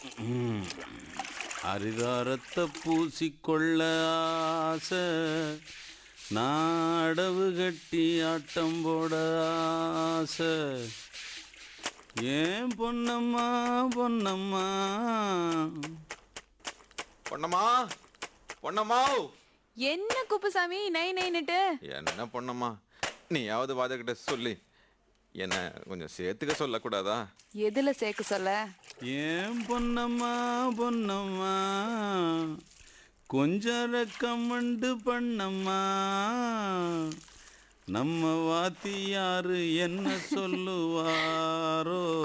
ம். அரிதாரத்தை பூசிக்கொள்ள ஆசை நாடவு கட்டி ஆட்டம் போட ஆசை ஏன் பொன்னம்மா பொன்னம்மா பொன்னம்மா பொன்னம்மா என்ன குப்புசாமி நை நைன்னுட்டு என்ன பொன்னம்மா நீயாவது வாதகிட்ட சொல்லி என்ன கொஞ்சம் சேர்த்துக்க சொல்லக்கூடாதா எதுல சேர்க்க சொல்ல ஏன் பொன்னம்மா பொன்னம்மா கொஞ்சம் ரெக்கமெண்டு பண்ணம்மா நம்ம வாத்தியாரு என்ன சொல்லுவாரோ